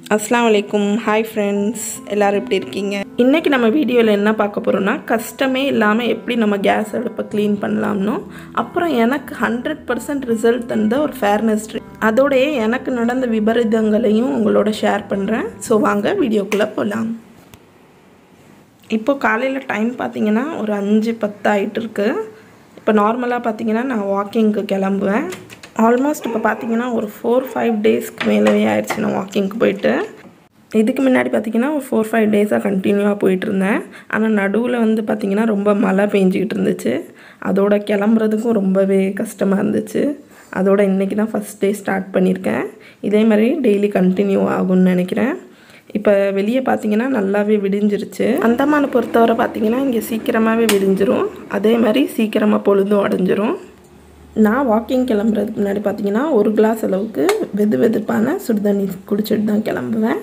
அஸ்லாம் வலைக்கும் hi friends எல்லோரும் எப்படி இருக்கீங்க இன்றைக்கி நம்ம வீடியோவில் என்ன பார்க்க போகிறோம்னா கஷ்டமே இல்லாமல் எப்படி நம்ம கேஸ் அடுப்பை க்ளீன் பண்ணலாம்னோ அப்புறம் எனக்கு ஹண்ட்ரட் பர்சன்ட் ரிசல்ட் தந்த ஒரு ஃபேர்னஸ் அதோடைய எனக்கு நடந்த விபரீதங்களையும் உங்களோட ஷேர் பண்ணுறேன் ஸோ வாங்க வீடியோக்குள்ளே போகலாம் இப்போ காலையில் டைம் பார்த்தீங்கன்னா ஒரு அஞ்சு பத்து ஆகிட்டு இருக்கு இப்போ நார்மலாக பார்த்தீங்கன்னா நான் வாக்கிங்க்கு கிளம்புவேன் ஆல்மோஸ்ட் இப்போ பார்த்தீங்கன்னா ஒரு ஃபோர் ஃபைவ் டேஸ்க்கு மேலவே ஆயிடுச்சு நான் வாக்கிங்க்கு போயிட்டு இதுக்கு முன்னாடி பார்த்தீங்கன்னா ஒரு ஃபோர் ஃபைவ் டேஸாக கண்டினியூவாக போயிட்டு இருந்தேன் ஆனால் நடுவில் வந்து பார்த்திங்கன்னா ரொம்ப மழை பெஞ்சிக்கிட்டு இருந்துச்சு அதோட கிளம்புறதுக்கும் ரொம்பவே கஷ்டமாக இருந்துச்சு அதோட இன்றைக்கி தான் ஃபஸ்ட் டே ஸ்டார்ட் பண்ணியிருக்கேன் இதே மாதிரி டெய்லி கண்டினியூ ஆகும்னு நினைக்கிறேன் இப்போ வெளியே பார்த்தீங்கன்னா நல்லாவே விடிஞ்சிருச்சு அந்தமான பொறுத்தவரை பார்த்தீங்கன்னா இங்கே சீக்கிரமாகவே விடிஞ்சிரும் அதே மாதிரி சீக்கிரமாக பொழுதும் அடைஞ்சிரும் நான் வாக்கிங் கிளம்புறதுக்கு முன்னாடி பார்த்தீங்கன்னா ஒரு கிளாஸ் அளவுக்கு வெது வெதுப்பான சுடுதண்ணி குடிச்சிட்டு தான் கிளம்புவேன்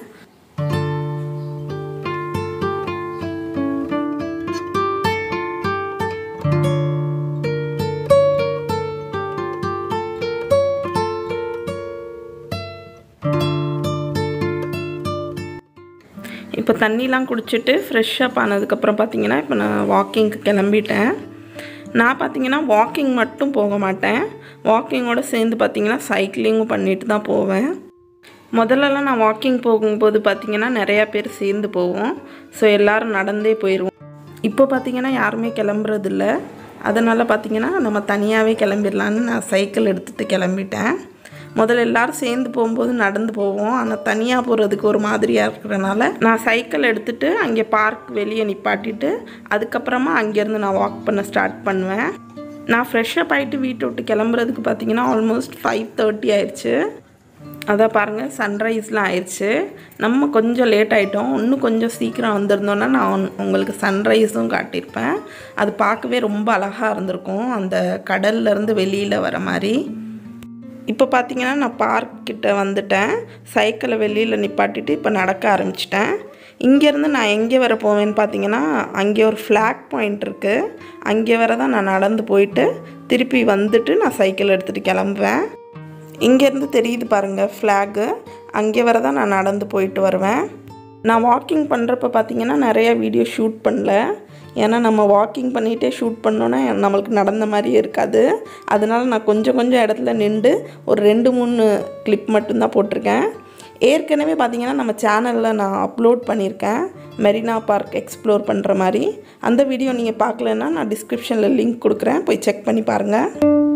இப்போ தண்ணிலாம் குடிச்சிட்டு ஃப்ரெஷ் அப் ஆனதுக்கப்புறம் பார்த்தீங்கன்னா இப்போ நான் வாக்கிங்க்கு கிளம்பிட்டேன் நான் பார்த்தீங்கன்னா வாக்கிங் மட்டும் போக மாட்டேன் வாக்கிங்கோடு சேர்ந்து பார்த்தீங்கன்னா சைக்கிளிங்கும் பண்ணிட்டு தான் போவேன் முதல்லலாம் நான் வாக்கிங் போகும்போது பார்த்தீங்கன்னா நிறையா பேர் சேர்ந்து போவோம் ஸோ எல்லோரும் நடந்தே போயிடுவோம் இப்போ பார்த்தீங்கன்னா யாருமே கிளம்புறதில்ல அதனால் பார்த்தீங்கன்னா நம்ம தனியாகவே கிளம்பிடலான்னு நான் சைக்கிள் எடுத்துகிட்டு கிளம்பிட்டேன் முதல்ல எல்லோரும் சேர்ந்து போகும்போது நடந்து போவோம் ஆனால் தனியாக போகிறதுக்கு ஒரு மாதிரியாக இருக்கிறனால நான் சைக்கிள் எடுத்துகிட்டு அங்கே பார்க் வெளியே நிப்பாட்டிட்டு அதுக்கப்புறமா அங்கேருந்து நான் வாக் பண்ண ஸ்டார்ட் பண்ணுவேன் நான் ஃப்ரெஷ்ஷப் ஆகிட்டு வீட்டை விட்டு கிளம்புறதுக்கு பார்த்தீங்கன்னா ஆல்மோஸ்ட் ஃபைவ் தேர்ட்டி ஆயிடுச்சு அதான் பாருங்கள் சன்ரைஸ்லாம் ஆயிடுச்சு நம்ம கொஞ்சம் லேட் ஆகிட்டோம் இன்னும் கொஞ்சம் சீக்கிரம் வந்திருந்தோன்னா நான் உங்களுக்கு சன்ரைஸும் காட்டியிருப்பேன் அது பார்க்கவே ரொம்ப அழகாக இருந்திருக்கும் அந்த கடல்லேருந்து வெளியில் வர மாதிரி இப்போ பார்த்தீங்கன்னா நான் பார்க் கிட்ட வந்துட்டேன் சைக்கிளை வெளியில் நிப்பாட்டிட்டு இப்போ நடக்க ஆரம்பிச்சிட்டேன் இங்கேருந்து நான் எங்கே வர போவேன்னு பார்த்தீங்கன்னா அங்கே ஒரு ஃப்ளாக் பாயிண்ட் இருக்குது அங்கே வர தான் நான் நடந்து போயிட்டு திருப்பி வந்துட்டு நான் சைக்கிள் எடுத்துகிட்டு கிளம்புவேன் இங்கேருந்து தெரியுது பாருங்கள் ஃப்ளாகு அங்கே வர தான் நான் நடந்து போயிட்டு வருவேன் நான் வாக்கிங் பண்ணுறப்ப பார்த்தீங்கன்னா நிறையா வீடியோ ஷூட் பண்ணல ஏன்னா நம்ம வாக்கிங் பண்ணிகிட்டே ஷூட் பண்ணோன்னா நம்மளுக்கு நடந்த மாதிரியே இருக்காது அதனால் நான் கொஞ்சம் கொஞ்சம் இடத்துல நின்று ஒரு ரெண்டு மூணு கிளிப் மட்டும்தான் போட்டிருக்கேன் ஏற்கனவே பார்த்தீங்கன்னா நம்ம சேனலில் நான் அப்லோட் பண்ணியிருக்கேன் மெரினா பார்க் எக்ஸ்ப்ளோர் பண்ணுற மாதிரி அந்த வீடியோ நீங்கள் பார்க்கலன்னா நான் டிஸ்கிரிப்ஷனில் லிங்க் கொடுக்குறேன் போய் செக் பண்ணி பாருங்கள்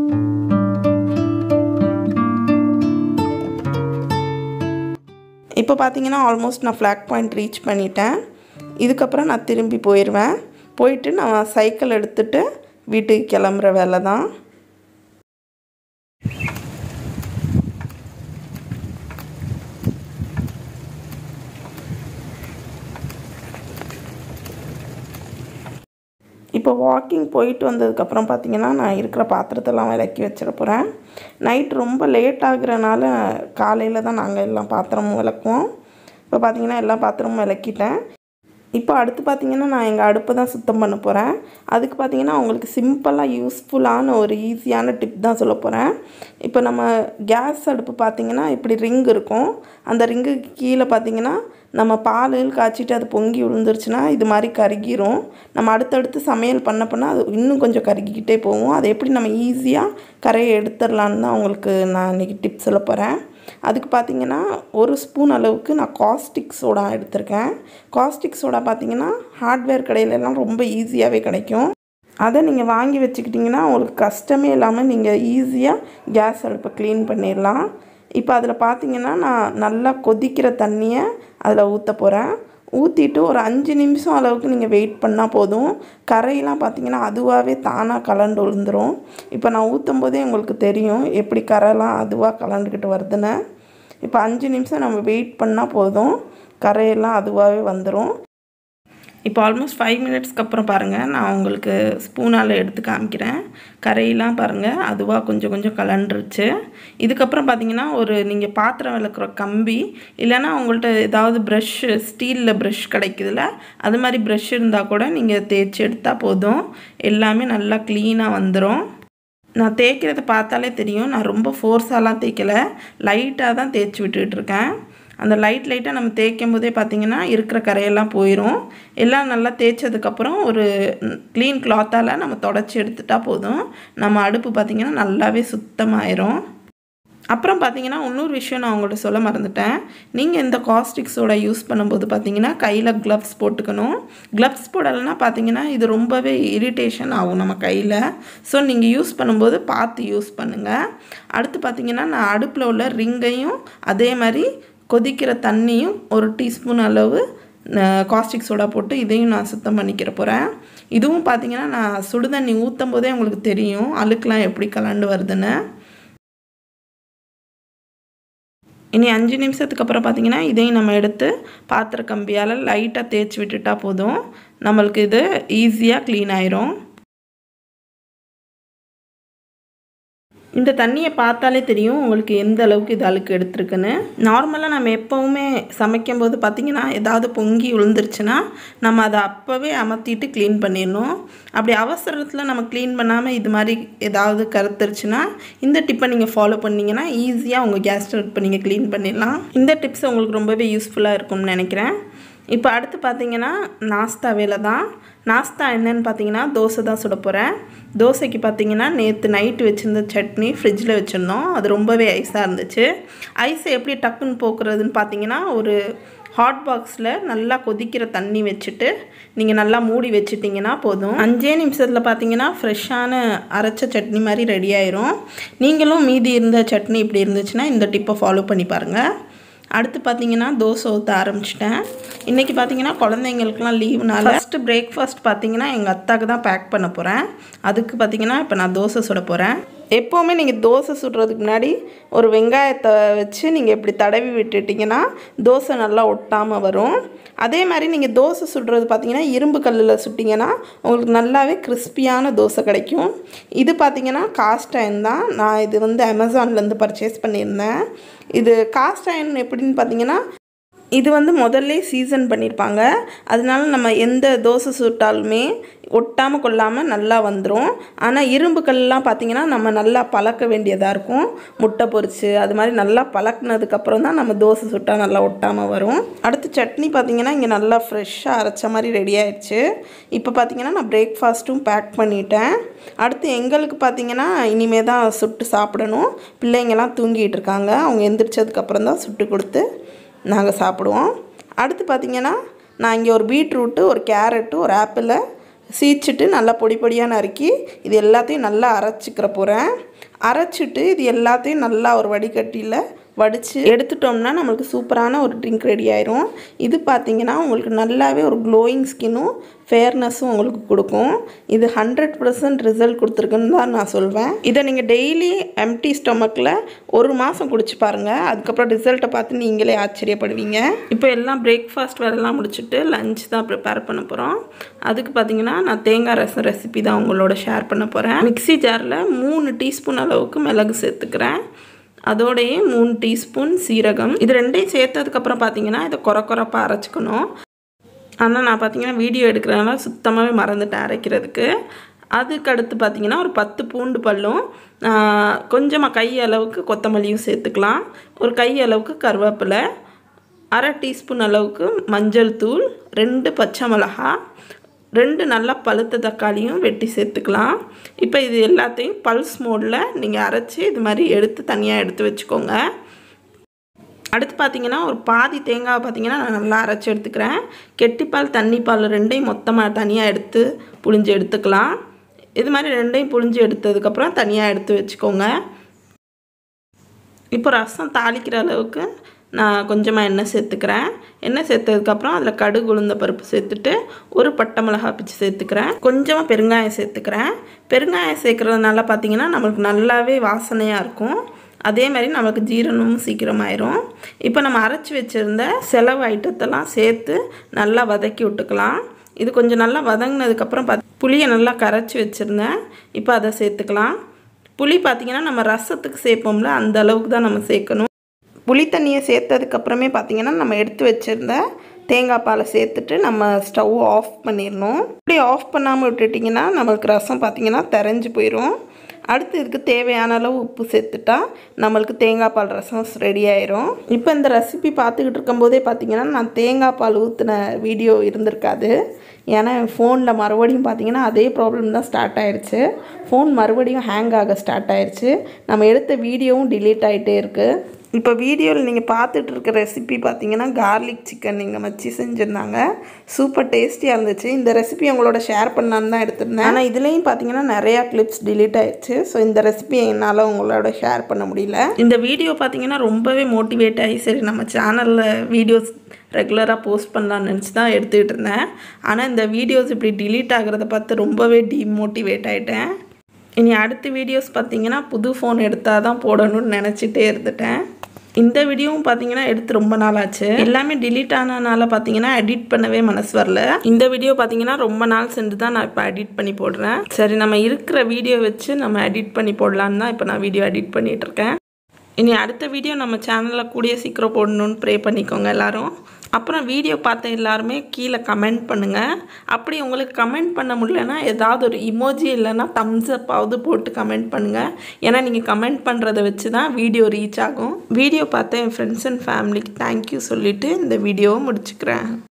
இப்போ பார்த்தீங்கன்னா ஆல்மோஸ்ட் நான் ஃப்ளாக் பாயிண்ட் ரீச் பண்ணிட்டேன் இதுக்கப்புறம் நான் திரும்பி போயிடுவேன் போயிட்டு நான் சைக்கிள் எடுத்துகிட்டு வீட்டுக்கு கிளம்புற வேலை தான் இப்போ வாக்கிங் போயிட்டு வந்ததுக்கப்புறம் பார்த்தீங்கன்னா நான் இருக்கிற பாத்திரத்தெல்லாம் விளக்கி வச்சிட போகிறேன் நைட் ரொம்ப லேட் ஆகுறனால காலையில் தான் நாங்கள் எல்லாம் பாத்திரமும் விளக்குவோம் இப்போ பார்த்தீங்கன்னா எல்லா பாத்திரமும் விளக்கிட்டேன் இப்போ அடுத்து பார்த்தீங்கன்னா நான் எங்கள் அடுப்பை தான் சுத்தம் பண்ண போகிறேன் அதுக்கு பார்த்தீங்கன்னா உங்களுக்கு சிம்பிளாக யூஸ்ஃபுல்லான ஒரு ஈஸியான டிப் தான் சொல்ல போகிறேன் இப்போ நம்ம கேஸ் அடுப்பு பார்த்திங்கன்னா இப்படி ரிங் இருக்கும் அந்த ரிங்குக்கு கீழே பார்த்திங்கன்னா நம்ம பால் காய்ச்சிட்டு அது பொங்கி விழுந்துருச்சுன்னா இது மாதிரி கருகிரும் நம்ம அடுத்தடுத்து சமையல் பண்ண பண்ணால் அது இன்னும் கொஞ்சம் கருகிக்கிட்டே போகும் அதை எப்படி நம்ம ஈஸியாக கரையை எடுத்துடலான்னு தான் உங்களுக்கு நான் இன்றைக்கி டிப்ஸ் சொல்ல போகிறேன் அதுக்கு பார்த்தீங்கன்னா ஒரு ஸ்பூன் அளவுக்கு நான் காஸ்டிக் சோடா எடுத்திருக்கேன் காஸ்டிக் சோடா பார்த்தீங்கன்னா ஹார்ட்வேர் கடையிலலாம் ரொம்ப ஈஸியாகவே கிடைக்கும் அதை நீங்கள் வாங்கி வச்சுக்கிட்டிங்கன்னா உங்களுக்கு கஷ்டமே இல்லாமல் நீங்கள் ஈஸியாக கேஸ் அடுப்பை க்ளீன் பண்ணிடலாம் இப்போ அதில் பார்த்தீங்கன்னா நான் நல்லா கொதிக்கிற தண்ணியை அதில் ஊற்ற போகிறேன் ஊற்றிட்டு ஒரு அஞ்சு நிமிஷம் அளவுக்கு நீங்கள் வெயிட் பண்ணால் போதும் கரையெல்லாம் பார்த்தீங்கன்னா அதுவாகவே தானாக கலண்டு விழுந்துடும் இப்போ நான் ஊற்றும் போதே உங்களுக்கு தெரியும் எப்படி கரைலாம் அதுவாக கலண்டுக்கிட்டு வருதுன்னு இப்போ அஞ்சு நிமிஷம் நம்ம வெயிட் பண்ணால் போதும் கரையெல்லாம் அதுவாகவே வந்துடும் இப்போ ஆல்மோஸ்ட் ஃபைவ் மினிட்ஸ்க்கு அப்புறம் பாருங்கள் நான் உங்களுக்கு ஸ்பூனால் எடுத்து காமிக்கிறேன் கரையெல்லாம் பாருங்கள் அதுவாக கொஞ்சம் கொஞ்சம் கலண்டுருச்சு இதுக்கப்புறம் பார்த்தீங்கன்னா ஒரு நீங்கள் பாத்திரம் விளக்குற கம்பி இல்லைன்னா உங்கள்கிட்ட ஏதாவது ப்ரஷ்ஷு ஸ்டீலில் ப்ரஷ் கிடைக்குதுல்ல அது மாதிரி ப்ரஷ் இருந்தால் கூட நீங்கள் தேய்ச்சி எடுத்தால் போதும் எல்லாமே நல்லா க்ளீனாக வந்துடும் நான் தேய்க்கிறத பார்த்தாலே தெரியும் நான் ரொம்ப ஃபோர்ஸாலாம் தேய்க்கலை லைட்டாக தான் தேய்ச்சி விட்டுட்ருக்கேன் அந்த லைட் லைட்டாக நம்ம தேய்க்கும் போதே பார்த்திங்கன்னா இருக்கிற கரையெல்லாம் போயிடும் எல்லாம் நல்லா தேய்ச்சதுக்கப்புறம் ஒரு க்ளீன் கிளாத்தால் நம்ம தொடச்சி எடுத்துட்டா போதும் நம்ம அடுப்பு பார்த்திங்கன்னா நல்லாவே சுத்தமாயிரும் அப்புறம் பார்த்தீங்கன்னா இன்னொரு விஷயம் நான் உங்கள்கிட்ட சொல்ல மறந்துட்டேன் நீங்கள் இந்த காஸ்டிக் சோடா யூஸ் பண்ணும்போது பார்த்தீங்கன்னா கையில் க்ளவ்ஸ் போட்டுக்கணும் க்ளவ்ஸ் போடலைன்னா பார்த்தீங்கன்னா இது ரொம்பவே இரிட்டேஷன் ஆகும் நம்ம கையில் ஸோ நீங்கள் யூஸ் பண்ணும்போது பார்த்து யூஸ் பண்ணுங்கள் அடுத்து பார்த்தீங்கன்னா நான் அடுப்பில் உள்ள ரிங்கையும் அதே மாதிரி கொதிக்கிற தண்ணியும் ஒரு டீஸ்பூன் அளவு காஸ்டிக் சோடா போட்டு இதையும் நான் சுத்தம் பண்ணிக்கிற போகிறேன் இதுவும் பார்த்தீங்கன்னா நான் சுடுதண்ணி ஊற்றும் போதே உங்களுக்கு தெரியும் அழுக்கெலாம் எப்படி கலண்டு வருதுன்னு இனி அஞ்சு நிமிஷத்துக்கு அப்புறம் பார்த்தீங்கன்னா இதையும் நம்ம எடுத்து பாத்திர கம்பியால் லைட்டாக தேய்ச்சி விட்டுட்டா போதும் நம்மளுக்கு இது ஈஸியாக க்ளீன் ஆயிரும் இந்த தண்ணியை பார்த்தாலே தெரியும் உங்களுக்கு எந்த அளவுக்கு இது அழுக்கு எடுத்துருக்குன்னு நார்மலாக நம்ம எப்போவுமே சமைக்கும் போது பார்த்திங்கன்னா ஏதாவது பொங்கி விழுந்துருச்சுன்னா நம்ம அதை அப்போவே அமர்த்திட்டு க்ளீன் பண்ணிடணும் அப்படி அவசரத்தில் நம்ம க்ளீன் பண்ணாமல் இது மாதிரி ஏதாவது கருத்துருச்சுன்னா இந்த டிப்பை நீங்கள் ஃபாலோ பண்ணிங்கன்னா ஈஸியாக உங்கள் கேஸ் ஸ்டவ் நீங்கள் க்ளீன் பண்ணிடலாம் இந்த டிப்ஸ் உங்களுக்கு ரொம்பவே யூஸ்ஃபுல்லாக இருக்கும்னு நினைக்கிறேன் இப்போ அடுத்து பார்த்தீங்கன்னா நாஸ்தா வேலை தான் நாஸ்தா என்னன்னு பார்த்தீங்கன்னா தோசை தான் சுட போகிறேன் தோசைக்கு பார்த்தீங்கன்னா நேற்று நைட்டு வச்சுருந்த சட்னி ஃப்ரிட்ஜில் வச்சுருந்தோம் அது ரொம்பவே ஐஸாக இருந்துச்சு ஐஸை எப்படி டக்குன்னு போக்குறதுன்னு பார்த்தீங்கன்னா ஒரு ஹாட் பாக்ஸில் நல்லா கொதிக்கிற தண்ணி வச்சுட்டு நீங்கள் நல்லா மூடி வச்சுட்டிங்கன்னா போதும் அஞ்சே நிமிஷத்தில் பார்த்தீங்கன்னா ஃப்ரெஷ்ஷான அரைச்ச சட்னி மாதிரி ரெடி ஆயிரும் நீங்களும் மீதி இருந்த சட்னி இப்படி இருந்துச்சுன்னா இந்த டிப்பை ஃபாலோ பண்ணி பாருங்கள் அடுத்து பார்த்தீங்கன்னா தோசை ஊற்ற ஆரம்பிச்சிட்டேன் இன்றைக்கி பார்த்தீங்கன்னா குழந்தைங்களுக்குலாம் லீவுனால ஃபஸ்ட்டு பிரேக்ஃபாஸ்ட் பார்த்தீங்கன்னா எங்கள் அத்தாக்கு தான் பேக் பண்ண போகிறேன் அதுக்கு பார்த்தீங்கன்னா இப்போ நான் தோசை சுட போகிறேன் எப்போவுமே நீங்கள் தோசை சுடுறதுக்கு முன்னாடி ஒரு வெங்காயத்தை வச்சு நீங்கள் இப்படி தடவி விட்டுட்டிங்கன்னா தோசை நல்லா ஒட்டாமல் வரும் அதே மாதிரி நீங்கள் தோசை சுடுறது பார்த்தீங்கன்னா இரும்பு கல்லில் சுட்டிங்கன்னா உங்களுக்கு நல்லாவே கிறிஸ்பியான தோசை கிடைக்கும் இது பார்த்தீங்கன்னா காஸ்ட் அயன் தான் நான் இது வந்து அமேசான்லேருந்து பர்ச்சேஸ் பண்ணியிருந்தேன் இது காஸ்ட் அயன் எப்படின்னு பார்த்தீங்கன்னா இது வந்து முதல்ல சீசன் பண்ணியிருப்பாங்க அதனால நம்ம எந்த தோசை சுட்டாலுமே ஒட்டாமல் கொள்ளாமல் நல்லா வந்துடும் ஆனால் இரும்பு கல்லாம் பார்த்திங்கன்னா நம்ம நல்லா பழக்க வேண்டியதாக இருக்கும் முட்டை பொரிச்சு அது மாதிரி நல்லா பழக்கினதுக்கப்புறம் தான் நம்ம தோசை சுட்டால் நல்லா ஒட்டாமல் வரும் அடுத்து சட்னி பார்த்திங்கன்னா இங்கே நல்லா ஃப்ரெஷ்ஷாக அரைச்ச மாதிரி ரெடி ஆயிடுச்சு இப்போ பார்த்திங்கன்னா நான் பிரேக்ஃபாஸ்ட்டும் பேக் பண்ணிட்டேன் அடுத்து எங்களுக்கு பார்த்திங்கன்னா இனிமே தான் சுட்டு சாப்பிடணும் பிள்ளைங்கள்லாம் தூங்கிட்டு இருக்காங்க அவங்க எந்திரிச்சதுக்கப்புறம் தான் சுட்டு கொடுத்து நாங்கள் சாப்பிடுவோம் அடுத்து பார்த்திங்கன்னா நான் இங்கே ஒரு பீட்ரூட்டு ஒரு கேரட்டு ஒரு ஆப்பிளை சீச்சிட்டு நல்லா பொடி பொடியாக நறுக்கி இது எல்லாத்தையும் நல்லா அரைச்சிக்கிற போகிறேன் அரைச்சிட்டு இது எல்லாத்தையும் நல்லா ஒரு வடிகட்டியில் வடித்து எடுத்துட்டோம்னா நம்மளுக்கு சூப்பரான ஒரு ட்ரிங்க் ரெடி ஆயிரும் இது பார்த்திங்கன்னா உங்களுக்கு நல்லாவே ஒரு க்ளோயிங் ஸ்கின்னும் ஃபேர்னஸும் உங்களுக்கு கொடுக்கும் இது ஹண்ட்ரட் பர்சன்ட் ரிசல்ட் கொடுத்துருக்குன்னு தான் நான் சொல்வேன் இதை நீங்கள் டெய்லி எம்டி ஸ்டொமக்கில் ஒரு மாதம் குடிச்சு பாருங்கள் அதுக்கப்புறம் ரிசல்ட்டை பார்த்து நீங்களே ஆச்சரியப்படுவீங்க இப்போ எல்லாம் பிரேக்ஃபாஸ்ட் வேலைலாம் முடிச்சுட்டு லஞ்ச் தான் ப்ரிப்பேர் பண்ண போகிறோம் அதுக்கு பார்த்தீங்கன்னா நான் தேங்காய் ரசம் ரெசிபி தான் உங்களோட ஷேர் பண்ண போகிறேன் மிக்ஸி ஜாரில் மூணு டீஸ்பூன் அளவுக்கு மிளகு சேர்த்துக்கிறேன் அதோடையே மூணு டீஸ்பூன் சீரகம் இது ரெண்டையும் சேர்த்ததுக்கப்புறம் பார்த்தீங்கன்னா இதை குறை குறைப்பாக அரைச்சிக்கணும் ஆனால் நான் பார்த்தீங்கன்னா வீடியோ எடுக்கிறதுனால சுத்தமாகவே மறந்துட்டேன் அரைக்கிறதுக்கு அதுக்கு அடுத்து பார்த்தீங்கன்னா ஒரு பத்து பூண்டு பல்லும் கொஞ்சமாக கை அளவுக்கு கொத்தமல்லியும் சேர்த்துக்கலாம் ஒரு கை அளவுக்கு கருவேப்பிலை அரை டீஸ்பூன் அளவுக்கு மஞ்சள் தூள் ரெண்டு பச்சை மிளகா ரெண்டு நல்லா பழுத்த தக்காளியும் வெட்டி சேர்த்துக்கலாம் இப்போ இது எல்லாத்தையும் பல்ஸ் மோடில் நீங்கள் அரைச்சி இது மாதிரி எடுத்து தனியாக எடுத்து வச்சுக்கோங்க அடுத்து பார்த்தீங்கன்னா ஒரு பாதி தேங்காய் பார்த்தீங்கன்னா நான் நல்லா அரைச்சி எடுத்துக்கிறேன் கெட்டிப்பால் தண்ணிப்பால் ரெண்டையும் மொத்தமாக தனியாக எடுத்து புழிஞ்சு எடுத்துக்கலாம் இது மாதிரி ரெண்டையும் புழிஞ்சு எடுத்ததுக்கப்புறம் தனியாக எடுத்து வச்சுக்கோங்க இப்போ ரசம் தாளிக்கிற அளவுக்கு நான் கொஞ்சமாக எண்ணெய் சேர்த்துக்கிறேன் எண்ணெய் சேர்த்ததுக்கப்புறம் அதில் கடுகு உளுந்த பருப்பு சேர்த்துட்டு ஒரு பட்டை மிளகா பிச்சு சேர்த்துக்கிறேன் கொஞ்சமாக பெருங்காயம் சேர்த்துக்கிறேன் பெருங்காயம் சேர்க்குறதுனால பார்த்திங்கன்னா நம்மளுக்கு நல்லாவே வாசனையாக இருக்கும் அதே மாதிரி நம்மளுக்கு ஜீரணமும் சீக்கிரமாயிரும் இப்போ நம்ம அரைச்சி வச்சுருந்த செலவு ஐட்டத்தெல்லாம் சேர்த்து நல்லா வதக்கி விட்டுக்கலாம் இது கொஞ்சம் நல்லா வதங்கினதுக்கப்புறம் பார்த்து புளியை நல்லா கரைச்சி வச்சுருந்தேன் இப்போ அதை சேர்த்துக்கலாம் புளி பார்த்திங்கன்னா நம்ம ரசத்துக்கு சேர்ப்போம்ல அந்த அளவுக்கு தான் நம்ம சேர்க்கணும் புளி தண்ணியை சேர்த்ததுக்கப்புறமே பார்த்திங்கன்னா நம்ம எடுத்து வச்சுருந்த தேங்காய் பாலை சேர்த்துட்டு நம்ம ஸ்டவ் ஆஃப் பண்ணிடணும் இப்படி ஆஃப் பண்ணாமல் விட்டுட்டிங்கன்னா நம்மளுக்கு ரசம் பார்த்திங்கன்னா தெரிஞ்சு போயிடும் அடுத்து இதுக்கு தேவையான அளவு உப்பு சேர்த்துட்டா நம்மளுக்கு தேங்காய் பால் ரசம் ரெடி ஆயிரும் இப்போ இந்த ரெசிபி பார்த்துக்கிட்டு இருக்கும்போதே பார்த்தீங்கன்னா நான் தேங்காய் பால் ஊற்றின வீடியோ இருந்திருக்காது ஏன்னா என் ஃபோனில் மறுபடியும் பார்த்தீங்கன்னா அதே ப்ராப்ளம் தான் ஸ்டார்ட் ஆயிடுச்சு ஃபோன் மறுபடியும் ஹேங் ஆக ஸ்டார்ட் ஆயிடுச்சு நம்ம எடுத்த வீடியோவும் டிலீட் ஆகிட்டே இருக்குது இப்போ வீடியோவில் நீங்கள் பார்த்துட்டு இருக்க ரெசிபி பார்த்தீங்கன்னா கார்லிக் சிக்கன் நீங்கள் வச்சு செஞ்சுருந்தாங்க சூப்பர் டேஸ்டியாக இருந்துச்சு இந்த ரெசிபி உங்களோட ஷேர் பண்ணலான்னு தான் எடுத்திருந்தேன் ஆனால் இதுலேயும் பார்த்தீங்கன்னா நிறையா கிளிப்ஸ் டிலீட் ஆயிடுச்சு ஸோ இந்த ரெசிபி என்னால் உங்களோட ஷேர் பண்ண முடியல இந்த வீடியோ பார்த்தீங்கன்னா ரொம்பவே மோட்டிவேட் ஆகி சரி நம்ம சேனலில் வீடியோஸ் ரெகுலராக போஸ்ட் பண்ணலான்னு நினச்சி தான் எடுத்துக்கிட்டு இருந்தேன் ஆனால் இந்த வீடியோஸ் இப்படி டிலீட் ஆகிறத பார்த்து ரொம்பவே டிமோட்டிவேட் ஆகிட்டேன் இனி அடுத்த வீடியோஸ் பார்த்தீங்கன்னா புது ஃபோன் எடுத்தால் தான் போடணும்னு நினச்சிட்டே இருந்துட்டேன் இந்த வீடியோவும் பார்த்தீங்கன்னா எடுத்து ரொம்ப நாள் ஆச்சு எல்லாமே டிலீட் ஆனனால பார்த்தீங்கன்னா எடிட் பண்ணவே மனசு வரல இந்த வீடியோ பார்த்தீங்கன்னா ரொம்ப நாள் சென்று தான் நான் இப்போ எடிட் பண்ணி போடுறேன் சரி நம்ம இருக்கிற வீடியோ வச்சு நம்ம எடிட் பண்ணி போடலான்னு தான் இப்போ நான் வீடியோ எடிட் பண்ணிட்டு இருக்கேன் இனி அடுத்த வீடியோ நம்ம சேனலில் கூடிய சீக்கிரம் போடணும்னு ப்ரே பண்ணிக்கோங்க எல்லாரும் அப்புறம் வீடியோ பார்த்த எல்லாருமே கீழே கமெண்ட் பண்ணுங்கள் அப்படி உங்களுக்கு கமெண்ட் பண்ண முடியலன்னா ஏதாவது ஒரு இமோஜி இல்லைன்னா தம்ஸ் அப்பாவது போட்டு கமெண்ட் பண்ணுங்கள் ஏன்னா நீங்கள் கமெண்ட் பண்ணுறதை வச்சு தான் வீடியோ ரீச் ஆகும் வீடியோ பார்த்த என் ஃப்ரெண்ட்ஸ் அண்ட் ஃபேமிலிக்கு தேங்க்யூ சொல்லிவிட்டு இந்த வீடியோவை முடிச்சுக்கிறேன்